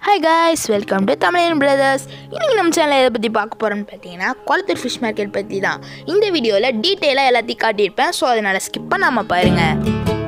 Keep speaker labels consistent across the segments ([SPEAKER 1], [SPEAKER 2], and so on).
[SPEAKER 1] hi guys welcome to Tamilan brothers இன்றைக்கி நம்ம சேனலில் எதை பற்றி பார்க்க போகிறோம்னு பார்த்தீங்கன்னா குளத்தூர் ஃபிஷ் மார்க்கெட் பற்றி தான் இந்த வீடியோவில் டீட்டெயிலாக எல்லாத்தையும் காட்டியிருப்பேன் ஸோ அதனால் ஸ்கிப் பண்ணாமல் பாருங்கள்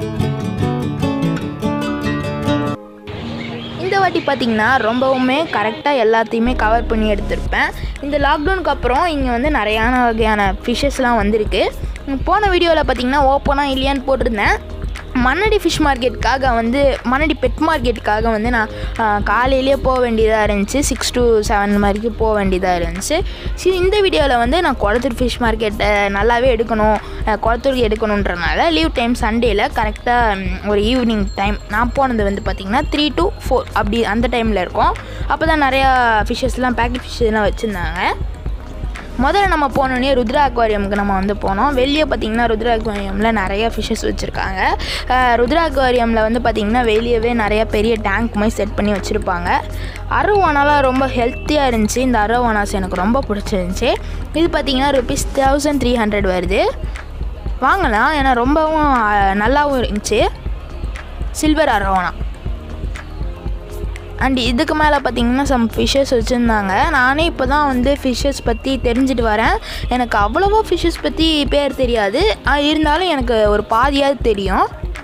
[SPEAKER 1] இந்த வாட்டி பார்த்தீங்கன்னா ரொம்பவுமே கரெக்டாக எல்லாத்தையுமே கவர் பண்ணி எடுத்திருப்பேன் இந்த லாக்டவுனுக்கு அப்புறம் இங்கே வந்து நிறையான வகையான ஃபிஷ்ஷஸ்லாம் வந்திருக்கு போன வீடியோவில் பார்த்தீங்கன்னா ஓப்பனாக இல்லையான்னு போட்டிருந்தேன் மண்ணடி ஃபிஷ் மார்க்கெட்டுக்காக வந்து மண்ணடி பெட் மார்க்கெட்டுக்காக வந்து நான் காலையிலேயே போக வேண்டியதாக இருந்துச்சு சிக்ஸ் டு செவன் வரைக்கும் போக வேண்டியதாக இருந்துச்சு சரி இந்த வீடியோவில் வந்து நான் குளத்தூர் ஃபிஷ் மார்க்கெட்டை நல்லாவே எடுக்கணும் அஹ், குளத்தூருக்கு எடுக்கணுன்றனால லீவ் டைம் சண்டேயில் கரெக்டாக ஒரு ஈவினிங் டைம் நான் போனது வந்து பார்த்திங்கன்னா த்ரீ டு ஃபோர் அப்படி அந்த டைமில் இருக்கும் அப்போ தான் நிறையா ஃபிஷ்ஷஸ்லாம் பேக்கெட் ஃபிஷ்ஷஸ்லாம் வச்சுருந்தாங்க முதல்ல நம்ம போனோடனே ருத்ரா அக்வாரியமுக்கு நம்ம வந்து போனோம் வெளியே பார்த்தீங்கன்னா ருத்ரா அக்வாரியமில் நிறைய ஃபிஷ்ஷஸ் வச்சுருக்காங்க ருத்ரா அக்வாரியமில் வந்து பார்த்திங்கன்னா வெளியவே நிறைய பெரிய டேங்க் மாதிரி செட் பண்ணி வச்சுருப்பாங்க அரவானாலாம் ரொம்ப ஹெல்த்தியாக இருந்துச்சு இந்த அரவானாஸ் எனக்கு ரொம்ப பிடிச்சிருந்துச்சி இது பார்த்திங்கன்னா ருபீஸ் தௌசண்ட் த்ரீ ஹண்ட்ரட் வருது வாங்கலாம் ஏன்னா ரொம்பவும் அஹ், நல்லாவும் இருந்துச்சு சில்வர் அரவானா அண்ட் இதுக்கு மேலே பார்த்தீங்கன்னா சம் ஃபிஷ்ஷஸ் வச்சுருந்தாங்க நானே இப்போ தான் வந்து ஃபிஷ்ஷஸ் பற்றி தெரிஞ்சுட்டு வரேன் எனக்கு அவ்வளோவா ஃபிஷ்ஷஸ் பற்றி பேர் தெரியாது ஆ, இருந்தாலும் எனக்கு ஒரு பாதியாவது தெரியும்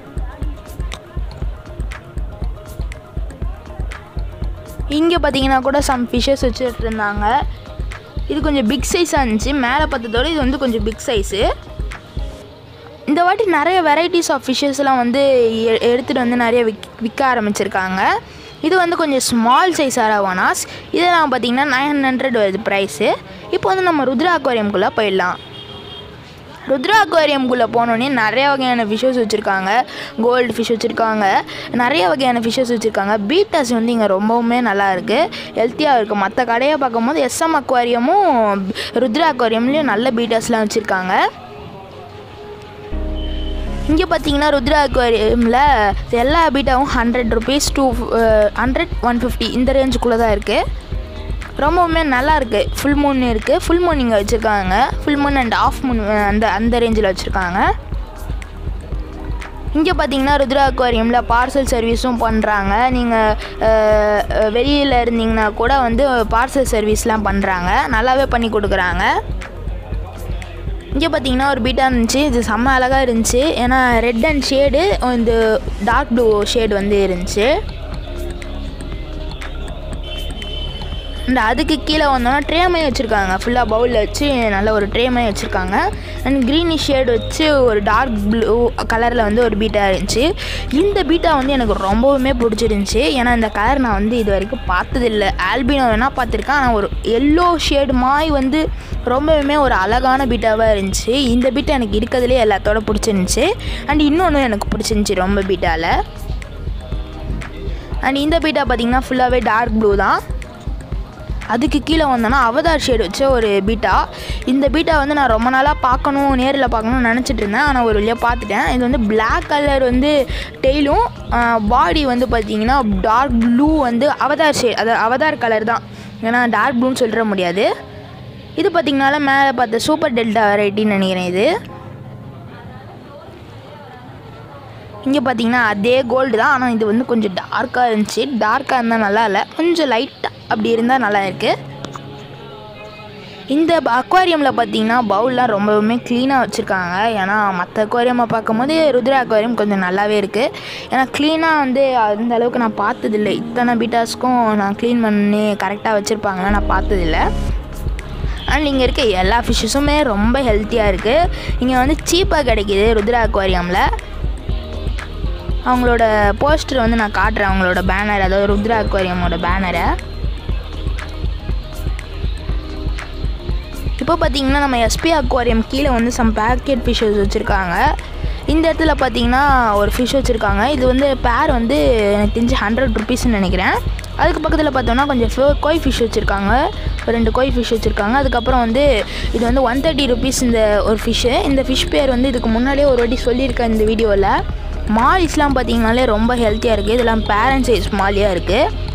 [SPEAKER 1] இங்கே பார்த்தீங்கன்னா கூட சம் ஃபிஷ்ஷஸ் வச்சுட்டு இருந்தாங்க இது கொஞ்சம் பிக் சைஸாக இருந்துச்சு மேலே பார்த்ததோட இது வந்து கொஞ்சம் பிக் சைஸு இந்த வாட்டி நிறைய வெரைட்டிஸ் ஆஃப் ஃபிஷ்ஷஸ்லாம் வந்து எ- எடுத்துகிட்டு வந்து நிறைய விக் விற்க ஆரம்பிச்சிருக்காங்க இது வந்து கொஞ்சம் ஸ்மால் சைஸ் அரவானாஸ் இதெல்லாம் பார்த்தீங்கன்னா நைன் ஹண்ட்ரட் வருது ப்ரைஸு இப்போ வந்து நம்ம ருத்ரா அக்வாரியம்குள்ளே போயிடலாம் ருத்ரா அக்வாரியம்குள்ளே போனோடனே நிறைய வகையான ஃபிஷ்ஷஸ் வச்சுருக்காங்க கோல்டு ஃபிஷ் வச்சுருக்காங்க நிறைய வகையான ஃபிஷ்ஷஸ் வச்சுருக்காங்க பீட்டாஸ் வந்து இங்கே ரொம்பவுமே நல்லா இருக்குது ஹெல்த்தியாக இருக்குது மற்ற கடையை பார்க்கும்போது எஸ்எம் அக்வாரியமும் ருத்ரா அக்வாரியம்லேயும் நல்ல பீட்டாஸ்லாம் வச்சுருக்காங்க இங்கே பார்த்தீங்கன்னா ருத்ரா அக்வாரியமில் எல்லா பீட்டாவும் hundred rupees two hundred one fifty இந்த ரேஞ்சுக்குள்ளே தான் இருக்குது ரொம்பவுமே நல்லா இருக்குது ஃபுல் மூன் இருக்குது ஃபுல் மூன் இங்கே வச்சுருக்காங்க full moon and half moon அந்த அந்த ரேஞ்சில் வச்சுருக்காங்க இங்கே பார்த்தீங்கன்னா ருத்ரா அக்வாரியமில் பார்சல் சர்வீஸும் பண்ணுறாங்க நீங்கள் வெளியில் இருந்தீங்கன்னா கூட வந்து பார்சல் சர்வீஸ்லாம் பண்ணுறாங்க நல்லாவே பண்ணி கொடுக்குறாங்க இங்கே பார்த்தீங்கன்னா ஒரு பீட்டா இருந்துச்சு இது செம்ம அழகாக இருந்துச்சு ஏன்னா ரெட் அண்ட் ஷேடு இந்த டார்க் ப்ளூ ஷேடு வந்து இருந்துச்சு அண்ட் அதுக்கு கீழே வந்தோன்னா ட்ரே மாதிரி வச்சுருக்காங்க ஃபுல்லாக பவுலில் வச்சு நல்ல ஒரு ட்ரே மாதிரி வச்சுருக்காங்க அண்ட் க்ரீனிஷ் ஷேடு வச்சு ஒரு டார்க் ப்ளூ கலரில் வந்து ஒரு பீட்டா இருந்துச்சு இந்த பீட்டா வந்து எனக்கு ரொம்பவுமே பிடிச்சிருந்துச்சி ஏன்னா இந்த கலர் நான் வந்து இது வரைக்கும் பார்த்ததில்ல ஆல்பினோ வேணால் பார்த்துருக்கேன் ஆனால் ஒரு எல்லோ ஷேடு மாதிரி வந்து ரொம்பவுமே ஒரு அழகான பீட்டாவாக இருந்துச்சு இந்த பீட்டா எனக்கு இருக்கிறதுலே எல்லாத்தோட பிடிச்சிருந்துச்சி அண்ட் இன்னொன்று எனக்கு பிடிச்சிருந்துச்சி ரொம்ப பீட்டாவில் அண்ட் இந்த பீட்டா பார்த்தீங்கன்னா ஃபுல்லாகவே டார்க் ப்ளூ தான் அதுக்கு கீழே வந்தோன்னா அவதார் ஷேடு வச்ச ஒரு பீட்டா இந்த பீட்டா வந்து நான் ரொம்ப நாளாக பார்க்கணும் நேரில் பார்க்கணும்னு நினச்சிட்டு இருந்தேன் ஆனால் ஒரு வழியாக பார்த்துட்டேன் இது வந்து Black கலர் வந்து டெய்லும் பாடி வந்து பார்த்தீங்கன்னா டார்க் ப்ளூ வந்து அவதார் ஷேட் அது அவதார் கலர் தான் ஏன்னா டார்க் ப்ளூன்னு சொல்லிட முடியாது இது பார்த்தீங்கனால மேலே பார்த்த சூப்பர் டெல்டா வெரைட்டின்னு நினைக்கிறேன் இது இங்கே பார்த்தீங்கன்னா அதே கோல்டு தான் ஆனால் இது வந்து கொஞ்சம் டார்க்காக இருந்துச்சு டார்க்காக இருந்தால் நல்லா இல்லை கொஞ்சம் லைட்டாக அப்படி இருந்தால் நல்லா இருக்குது இந்த அக்வாரியமில் பார்த்தீங்கன்னா பவுல்லாம் ரொம்பவுமே க்ளீனாக வச்சுருக்காங்க ஏன்னா மற்ற அக்வாரியமை பார்க்கும்போது ருத்ரா அக்வாரியம் கொஞ்சம் நல்லாவே இருக்குது ஏன்னா க்ளீனாக வந்து அந்த அளவுக்கு நான் பார்த்ததில்ல இத்தனை பீட்டாஸ்க்கும் நான் க்ளீன் பண்ணி கரெக்டாக வச்சுருப்பாங்கன்னு நான் பார்த்ததில்ல அண்ட் இங்கே இருக்க எல்லா ஃபிஷ்ஷஸுமே ரொம்ப ஹெல்த்தியாக இருக்குது இங்கே வந்து சீப்பாக கிடைக்கிது ருத்ரா அக்வாரியமில் அவங்களோட போஸ்டர் வந்து நான் காட்டுறேன் அவங்களோட பேனர் அதாவது ருத்ரா அக்வாரியமோட பேனரை இப்போ பார்த்தீங்கன்னா நம்ம எஸ்பி அக்வாரியம் கீழே வந்து சம் பேக்கெட் ஃபிஷ்ஷஸ் வச்சுருக்காங்க இந்த இடத்துல பார்த்தீங்கன்னா ஒரு ஃபிஷ் வச்சுருக்காங்க இது வந்து பேர் வந்து எனக்கு தெரிஞ்சு ஹண்ட்ரட் ருபீஸ்னு நினைக்கிறேன் அதுக்கு பக்கத்தில் பார்த்தோம்னா கொஞ்சம் ஃபோ- கோய் ஃபிஷ் வச்சுருக்காங்க ஒரு ரெண்டு கோய் ஃபிஷ் வச்சுருக்காங்க அதுக்கப்புறம் வந்து இது வந்து ஒன் தேர்ட்டி ருபீஸ் இந்த ஒரு ஃபிஷ்ஷு இந்த ஃபிஷ் பேர் வந்து இதுக்கு முன்னாடியே ஒரு வாட்டி சொல்லியிருக்கேன் இந்த வீடியோவில் மாலிஸ்லாம் பார்த்தீங்கனாலே ரொம்ப ஹெல்த்தியாக இருக்குது இதெல்லாம் பேரண்ட் சைஸ் மாலியாக இருக்குது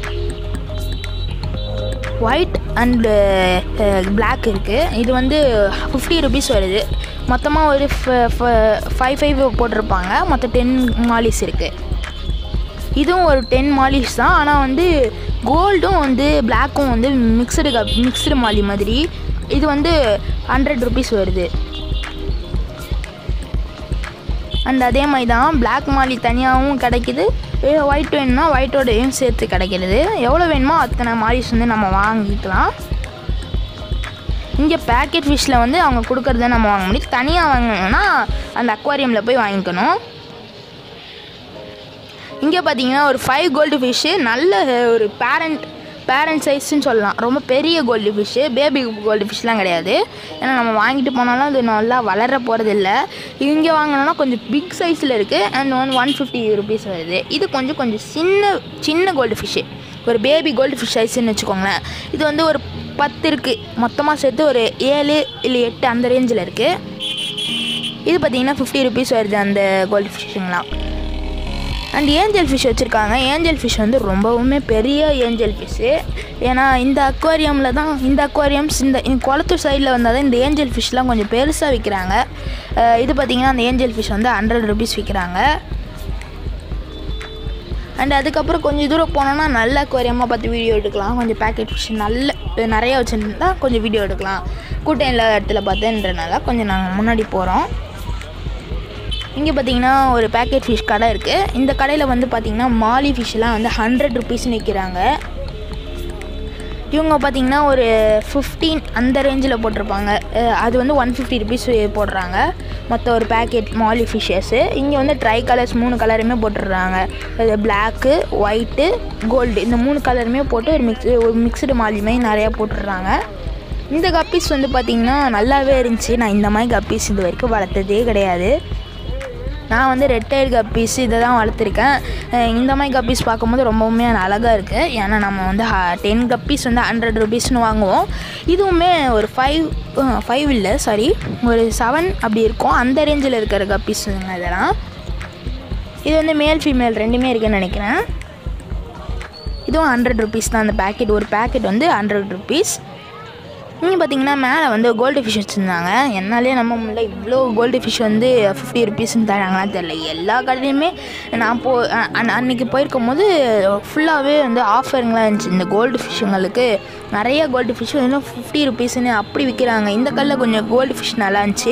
[SPEAKER 1] ஒயிட் அண்டு Black இருக்குது இது வந்து ஃபிஃப்டி ருபீஸ் வருது மொத்தமாக ஒரு ஃபைவ் ஃபைவ் போட்டிருப்பாங்க மொத்தம் டென் மாலிஸ் இருக்குது இதுவும் ஒரு டென் மாலிஸ் தான் ஆனால் வந்து கோல்டும் வந்து பிளாக்கும் வந்து மிக்சடு கப் மிக்சடு மாலி மாதிரி இது வந்து ஹண்ட்ரட் ருபீஸ் வருது அண்ட் அதே மாதிரி தான் பிளாக் மாலி தனியாகவும் கிடைக்கிது ஒயிட் வேணும்னா ஒயிட்டோடையும் சேர்த்து கிடைக்கிறது எவ்வளோ வேணுமோ அத்தனை மாலிஸ் வந்து நம்ம வாங்கிக்கலாம் இங்கே பேக்கெட் ஃபிஷ்ஷில் வந்து அவங்க கொடுக்குறத நம்ம வாங்க முடியும் தனியாக வாங்கணும்னா அந்த அக்வாரியமில் போய் வாங்கிக்கணும் இங்கே பார்த்தீங்கன்னா ஒரு ஃபைவ் கோல்டு ஃபிஷ்ஷு நல்ல ஒரு பேரண்ட் பேரண்ட் சைஸ்ன்னு சொல்லலாம் ரொம்ப பெரிய கோல்டு ஃபிஷ்ஷு பேபி கோல்டு ஃபிஷ்லாம் கிடையாது ஏன்னா நம்ம வாங்கிட்டு போனாலும் அது நல்லா வளர போகிறது இல்லை இங்கே வாங்கினோன்னா கொஞ்சம் பிக் சைஸில் இருக்குது and one one fifty rupees வருது இது கொஞ்சம் கொஞ்சம் சின்ன சின்ன கோல்டு ஃபிஷ்ஷு ஒரு பேபி கோல்டு ஃபிஷ் சைஸ்ன்னு வச்சுக்கோங்களேன் இது வந்து ஒரு பத்து இருக்குது மொத்தமாக சேர்த்து ஒரு ஏழு இல்லை எட்டு அந்த ரேஞ்சில் இருக்குது இது பார்த்தீங்கன்னா ஃபிஃப்டி ருபீஸ் வருது அந்த கோல்டு ஃபிஷ்ஷுங்களாம் அண்ட் ஏஞ்சல் ஃபிஷ் வச்சுருக்காங்க ஏஞ்சல் ஃபிஷ் வந்து ரொம்பவுமே பெரிய ஏஞ்சல் ஃபிஷ்ஷு ஏன்னா இந்த அக்வாரியமில் தான் இந்த அக்வாரியம்ஸ் இந்த இந்த குளத்தூர் சைடில் வந்தால் தான் இந்த ஏஞ்சல் ஃபிஷ்லாம் கொஞ்சம் பெருசாக விற்கிறாங்க அஹ் இது பார்த்திங்கன்னா அந்த ஏஞ்சல் ஃபிஷ் வந்து ஹண்ட்ரட் ருபீஸ் விற்கிறாங்க அண்ட் அதுக்கப்புறம் கொஞ்சம் தூரம் போனோன்னா நல்ல அக்வாரியமாக பார்த்து வீடியோ எடுக்கலாம் கொஞ்சம் பேக்கெட் ஃபிஷ் நல்ல நிறைய வச்சுருந்தா கொஞ்சம் வீடியோ எடுக்கலாம் கூட்டம் இல்லாத இடத்துல பார்த்தேன்றனால கொஞ்சம் நாங்கள் முன்னாடி போகிறோம் இங்கே பார்த்தீங்கன்னா ஒரு பேக்கெட் ஃபிஷ் கடை இருக்குது இந்த கடையில் வந்து பார்த்தீங்கன்னா மாலி ஃபிஷ்லாம் வந்து ஹண்ட்ரட் ருபீஸ்னு விற்கிறாங்க இவங்க பார்த்தீங்கன்னா ஒரு ஃபிஃப்டீன் அந்த ரேஞ்சில் போட்டிருப்பாங்க அஹ் அது வந்து ஒன் ஃபிஃப்டி ருபீஸ் போடுறாங்க மொத்த ஒரு பேக்கெட் மாலி ஃபிஷ்ஷஸ்ஸு இங்கே வந்து ட்ரை கலர்ஸ் மூணு கலருமே போட்டுடுறாங்க அது பிளாக்கு ஒயிட்டு கோல்டு இந்த மூணு கலருமே போட்டு ஒரு மிக்ஸ் ஒரு மிக்சடு மாலி மாதிரி நிறையா போட்டுடுறாங்க இந்த கப்பீஸ் வந்து பார்த்திங்கன்னா நல்லாவே இருந்துச்சு நான் இந்த மாதிரி கப்பீஸ் இது வரைக்கும் வளர்த்ததே கிடையாது நான் வந்து ரெட் டெயில் கப்பீஸ் இதை தான் வளர்த்துருக்கேன் அஹ் இந்த மாதிரி கப்பீஸ் பார்க்கும்போது ரொம்பவுமே அழகாக இருக்குது ஏன்னா நம்ம வந்து டென் கப்பீஸ் வந்து ஹண்ட்ரட் ருபீஸ்னு வாங்குவோம் இதுவுமே ஒரு ஃபைவ் ஃபைவ் இல்லை சாரி ஒரு செவன் அப்படி இருக்கும் அந்த ரேஞ்சில் இருக்கிற கப்பீஸுங்க இதெல்லாம் இது வந்து மேல் ஃபீமேல் ரெண்டுமே இருக்குன்னு நினைக்கிறேன் இதுவும் ஹண்ட்ரட் ருபீஸ் தான் அந்த பேக்கெட் ஒரு பேக்கெட் வந்து ஹண்ட்ரட் ருபீஸ் இங்கே பார்த்தீங்கன்னா மேலே வந்து கோல்டு ஃபிஷ் வச்சுருந்தாங்க என்னாலே நம்ம முடியல இவ்வளோ கோல்டு ஃபிஷ் வந்து ஃபிஃப்டி ருபீஸ்னு தராங்களான்னு தெரில எல்லா கடையிலையுமே நான் போ அ- அன் அன்றைக்கி போயிருக்கும் போது ஃபுல்லாகவே வந்து ஆஃபருங்களாம் இருந்துச்சு இந்த கோல்டு ஃபிஷ்ஷுங்களுக்கு நிறைய கோல்டு ஃபிஷ் வந்து ஃபிஃப்டி ருபீஸ்னு அப்படி விற்கிறாங்க இந்த கல்லில் கொஞ்சம் கோல்டு ஃபிஷ் நல்லா இருந்துச்சு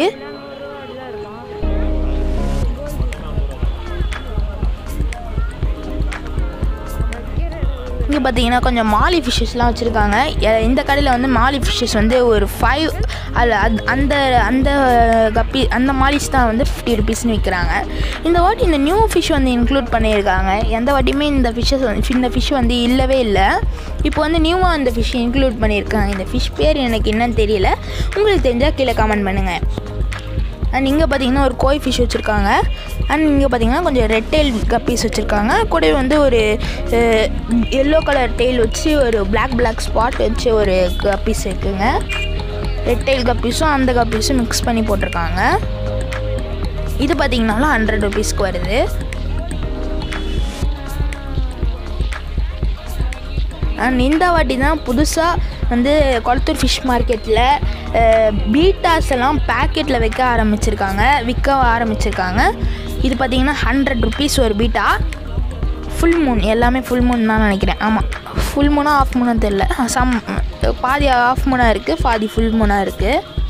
[SPEAKER 1] இங்கே பார்த்தீங்கன்னா கொஞ்சம் மாலி ஃபிஷ்ஷஸ்லாம் வச்சுருக்காங்க இந்த கடையில் வந்து மாலி ஃபிஷ்ஷஸ் வந்து ஒரு ஃபைவ் அது அது அந்த அந்த கப்பி அந்த மாலிஸ் தான் வந்து ஃபிஃப்டி ருபீஸ்னு விற்கிறாங்க இந்த வாட்டி இந்த நியூ ஃபிஷ் வந்து இன்க்ளூட் பண்ணியிருக்காங்க எந்த வாட்டியுமே இந்த ஃபிஷ்ஷஸ் இந்த ஃபிஷ் வந்து இல்லவே இல்லை இப்போ வந்து நியூவாக அந்த ஃபிஷ் இன்க்ளூட் பண்ணியிருக்காங்க இந்த ஃபிஷ் பேர் எனக்கு என்னன்னு தெரியல உங்களுக்கு தெரிஞ்சால் கீழே கமெண்ட் பண்ணுங்கள் அண்ட் இங்கே பார்த்தீங்கன்னா ஒரு கோய் ஃபிஷ் வச்சுருக்காங்க அண்ட் இங்கே பார்த்தீங்கன்னா கொஞ்சம் ரெட் டெயில் கப்பீஸ் வச்சுருக்காங்க கூடவே வந்து ஒரு எல்லோ கலர் டெயில் வச்சு ஒரு Black Black ஸ்பாட் வச்சு ஒரு கப்பீஸ் இருக்குங்க ரெட் டெயில் கப்பீஸும் அந்த கப்பீஸும் மிக்ஸ் பண்ணி போட்டிருக்காங்க இது பார்த்தீங்கன்னாலும் ஹண்ட்ரட் ருபீஸ்க்கு வருது அண்ட் இந்த வாட்டி தான் புதுசாக வந்து கொளத்தூர் ஃபிஷ் மார்க்கெட்டில் பீட்டாஸ் எல்லாம் பேக்கெட்டில் வைக்க ஆரம்பிச்சிருக்காங்க விற்க ஆரம்பிச்சிருக்காங்க இது பார்த்தீங்கன்னா ஹண்ட்ரட் ருபீஸ் ஒரு பீட்டா ஃபுல் மூன் எல்லாமே ஃபுல் மூன் தான் நினைக்கிறேன் ஆமாம் ஃபுல் மூனா ஆஃப் மூனா தெரில சம் பாதி ஆஃப் மூனாக இருக்குது பாதி ஃபுல் மூனாக இருக்குது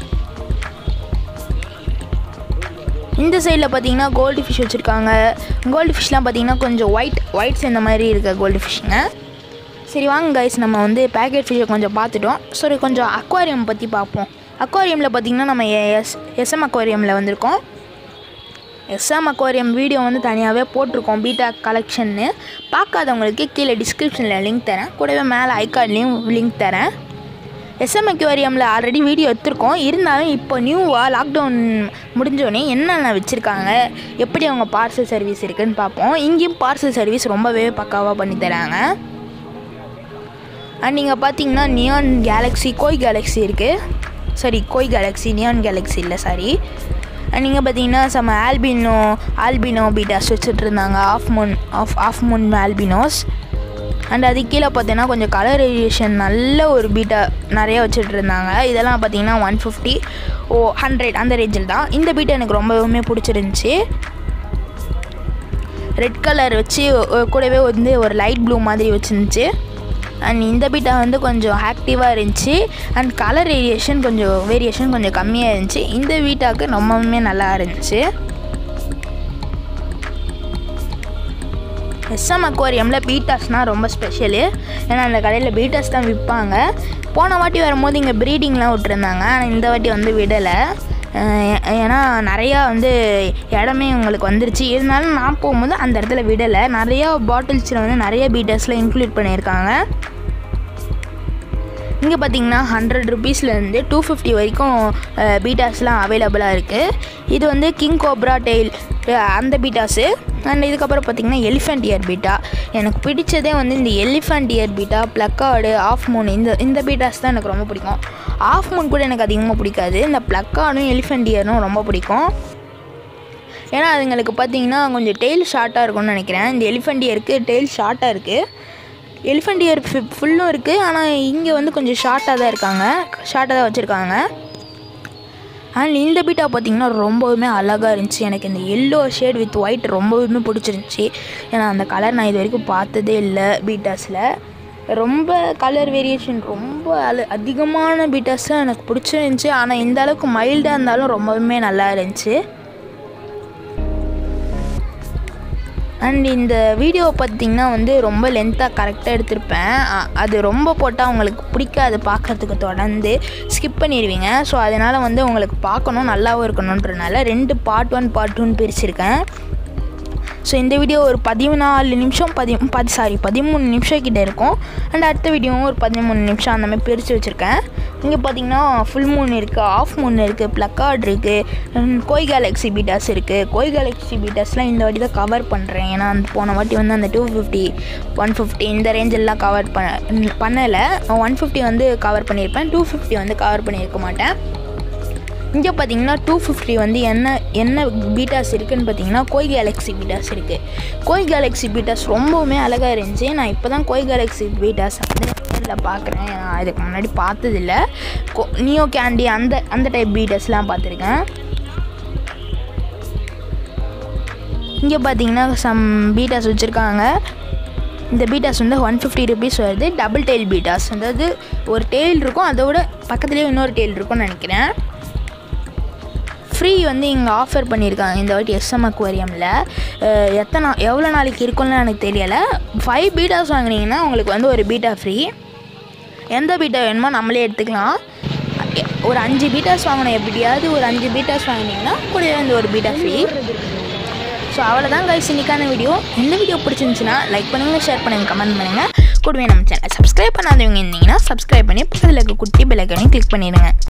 [SPEAKER 1] இந்த சைடில் பார்த்தீங்கன்னா கோல்டு ஃபிஷ் வச்சுருக்காங்க கோல்டு ஃபிஷ்லாம் பார்த்தீங்கன்னா கொஞ்சம் ஒயிட் ஒயிட் சேர்ந்த மாதிரி இருக்க கோல்டு ஃபிஷ்ஷுங்க சரி வாங்க கைஸ் நம்ம வந்து பேக்கெட் ஃபிஷ்ஷை கொஞ்சம் பார்த்துட்டோம் சரி கொஞ்சம் அக்வாரியம் பற்றி பார்ப்போம் அக்வாரியமில் பார்த்தீங்கன்னா நம்ம எஸ் எஸ்எம் அக்வாரியமில் வந்திருக்கோம் எஸ்எம் அக்வாரியம் வீடியோ வந்து தனியாகவே போட்டிருக்கோம் பீட்டா கலெக்ஷன்னு பார்க்காதவங்களுக்கு கீழே டிஸ்கிரிப்ஷனில் லிங்க் தரேன் கூடவே மேலே ஐகார்ட்லேயும் லிங்க் தரேன் எஸ்எம் அக்வாரியமில் ஆல்ரெடி வீடியோ எடுத்திருக்கோம் இருந்தாலும் இப்போ நியூவாக லாக்டவுன் முடிஞ்சோடனே என்னென்ன வச்சுருக்காங்க எப்படி அவங்க பார்சல் சர்வீஸ் இருக்குன்னு பார்ப்போம் இங்கேயும் பார்சல் சர்வீஸ் ரொம்பவே பக்காவாக பண்ணி தராங்க அண்ட் நீங்கள் பார்த்தீங்கன்னா நியான் கேலக்ஸி கோய் கேலக்ஸி இருக்குது sorry koi galaxy neon galaxy இல்லை சாரி அண்ட் நீங்கள் பார்த்தீங்கன்னா சம ஆல்பினோ ஆல்பினோ பீட்டாஸ் வச்சுட்டு இருந்தாங்க half moon half half moon albinos and அது கீழே பார்த்தீங்கன்னா கொஞ்சம் கலர் வேரியேஷன் நல்ல ஒரு பீட்டா நிறைய வச்சுட்டு இருந்தாங்க இதெல்லாம் பார்த்தீங்கன்னா ஒன் ஃபிஃப்டி ஓ ஹண்ட்ரட் அந்த ரேஞ்சில் தான் இந்த பீட்டை எனக்கு ரொம்பவுமே பிடிச்சிருந்துச்சி ரெட் கலர் வச்சு ஒ- கூடவே வந்து ஒரு லைட் ப்ளூ மாதிரி வச்சுருந்துச்சு அண்ட் இந்த பீட்டா வந்து கொஞ்சம் ஆக்டிவாக இருந்துச்சு அண்ட் கலர் வேரியேஷன் கொஞ்சம் வேரியேஷன் கொஞ்சம் கம்மியாக இருந்துச்சு இந்த வீட்டாக்கு ரொம்பவுமே நல்லா இருந்துச்சு எஸ்எம் அக்வாரியமில் பீட்டாஸ்னால் ரொம்ப ஸ்பெஷலு ஏன்னா அந்த கடையில் பீட்டாஸ் தான் விற்பாங்க போன வாட்டி வரும்போது இங்கே ப்ரீடிங்லாம் விட்டுருந்தாங்க ஆனால் இந்த வாட்டி வந்து விடலை அஹ் ஏன்னா நிறையா வந்து இடமே உங்களுக்கு வந்துருச்சு இருந்தாலும் நான் போகும்போது அந்த இடத்துல விடலை நிறையா பாட்டில்ஸில் வந்து நிறைய பீட்டர்ஸில் இன்க்ளூட் பண்ணியிருக்காங்க இங்கே பார்த்தீங்கன்னா ஹண்ட்ரட் ருபீஸ்லேருந்து டூ ஃபிஃப்டி வரைக்கும் பீட்டாஸ்லாம் அவைலபிளாக இருக்குது இது வந்து கிங் கோப்ரா டெயில் அந்த பீட்டாஸு அண்ட் இதுக்கப்புறம் பார்த்தீங்கன்னா எலிஃபெண்ட் இயர் பீட்டா எனக்கு பிடிச்சதே வந்து இந்த elephant ear betta plakat half moon இந்த இந்த பீட்டாஸ் தான் எனக்கு ரொம்ப பிடிக்கும் ஆஃப் மூன் கூட எனக்கு அதிகமாக பிடிக்காது இந்த ப்ளக்கார்டும் எலிஃபெண்ட் இயரும் ரொம்ப பிடிக்கும் ஏன்னா அதுங்களுக்கு பார்த்தீங்கன்னா கொஞ்சம் டெய்ல் ஷார்ட்டாக இருக்கும்னு நினைக்கிறேன் இந்த எலிஃபெண்ட் இயருக்கு டெய்ல் ஷார்ட்டாக இருக்குது எலிஃபெண்ட் இயர் ஃபுல்லும் இருக்குது ஆனால் இங்கே வந்து கொஞ்சம் ஷார்ட்டாக தான் இருக்காங்க ஷார்ட்டாக தான் வச்சுருக்காங்க அண்ட் இந்த பீட்டா பார்த்தீங்கன்னா ரொம்பவுமே அழகாக இருந்துச்சு எனக்கு இந்த எல்லோ ஷேட் வித் ஒயிட் ரொம்பவுமே பிடிச்சிருந்துச்சி ஏன்னா அந்த கலர் நான் இது வரைக்கும் பார்த்ததே இல்லை பீட்டாஸில் ரொம்ப கலர் வேரியேஷன் ரொம்ப அல அதிகமான பீட்டாஸ் தான் எனக்கு பிடிச்சிருந்துச்சி ஆனால் இந்த அளவுக்கு மைல்டாக இருந்தாலும் ரொம்பவுமே நல்லா இருந்துச்சு அண்ட் இந்த வீடியோ பார்த்தீங்கன்னா வந்து ரொம்ப லென்த்தாக கரெக்டாக எடுத்திருப்பேன் அ- அது ரொம்ப போட்டால் உங்களுக்கு பிடிக்காது பார்க்கறதுக்கு தொடர்ந்து ஸ்கிப் பண்ணிடுவீங்க ஸோ அதனால் வந்து உங்களுக்கு பார்க்கணும் நல்லாவும் இருக்கணுன்றனால ரெண்டு பார்ட் ஒன் பார்ட் டூன்னு பிரிச்சிருக்கேன் ஸோ இந்த வீடியோ ஒரு பதினாலு நிமிஷம் பதி பதி சாரி பதிமூணு நிமிஷம் கிட்ட இருக்கும் அண்ட் அடுத்த வீடியோவும் ஒரு பதிமூணு நிமிஷம் அந்த மாதிரி பிரித்து வச்சுருக்கேன் இங்கே பார்த்தீங்கன்னா ஃபுல் மூன் இருக்குது ஆஃப் மூன் இருக்குது ப்ளக்கார்ட் இருக்குது கோய் கேலக்ஸி பீட்டாஸ் இருக்குது கோய் கேலக்ஸி பீட்டாஸ்லாம் இந்த வாட்டி தான் கவர் பண்ணுறேன் ஏன்னா அந்த போன வாட்டி வந்து அந்த டூ ஃபிஃப்டி ஒன் ஃபிஃப்டி இந்த ரேஞ்ச் எல்லாம் கவர் பண்ண பண்ணலை ஒன் ஃபிஃப்டி வந்து கவர் பண்ணியிருப்பேன் டூ ஃபிஃப்டி வந்து கவர் பண்ணியிருக்க மாட்டேன் இங்கே பார்த்தீங்கன்னா டூ ஃபிஃப்டி வந்து என்ன என்ன பீட்டாஸ் இருக்குதுன்னு பார்த்தீங்கன்னா கோய் கேலக்ஸி பீட்டாஸ் இருக்குது கோய் கேலக்ஸி பீட்டாஸ் ரொம்பவுமே அழகாக இருந்துச்சு நான் இப்போ தான் கோய் கேலக்ஸி பீட்டாஸ் வந்து நேரில் பார்க்குறேன் நான் இதுக்கு முன்னாடி பார்த்ததில்ல கோ நியோ கேண்டி அந்த அந்த டைப் பீட்டர்ஸ்லாம் பார்த்துருக்கேன் இங்கே பார்த்தீங்கன்னா சம் பீட்டாஸ் வச்சுருக்காங்க இந்த பீட்டாஸ் வந்து ஒன் ஃபிஃப்டி ருபீஸ் வருது டபுள் டெயில் பீட்டாஸ் அதாவது ஒரு டெயில் இருக்கும் அதோட பக்கத்துலேயே இன்னொரு டெயில் இருக்கும்னு நினைக்கிறேன் ஃப்ரீ வந்து இங்கே ஆஃபர் பண்ணியிருக்காங்க இந்த வாட்டி எஸ்எம் அக்வாரியமில் எத்தனை எவ்வளோ நாளைக்கு இருக்கும்னு எனக்கு தெரியலை ஃபைவ் பீட்டாஸ் வாங்கினீங்கன்னா உங்களுக்கு வந்து ஒரு பீட்டா ஃப்ரீ எந்த பீட்டா வேணுமோ நம்மளே எடுத்துக்கலாம் எ- ஒரு அஞ்சு பீட்டாஸ் வாங்கணும் எப்படியாவது ஒரு அஞ்சு பீட்டாஸ் வாங்கினீங்கன்னா கூடவே வந்து ஒரு பீட்டா ஃப்ரீ ஸோ அவ்வளோதான் கைஸ் இன்னைக்கான வீடியோ இந்த வீடியோ பிடிச்சிருந்துச்சுன்னா லைக் பண்ணுங்கள் ஷேர் பண்ணுங்கள் கமெண்ட் பண்ணுங்கள் கூடவே நம்ம சேனல் சப்ஸ்கிரைப் பண்ணாதவங்க இருந்தீங்கன்னா சப்ஸ்கிரைப் பண்ணி பக்கத்தில் இருக்க குட்டி பெல்லைக்கனையும் கிளிக் பண்ணிடுங்க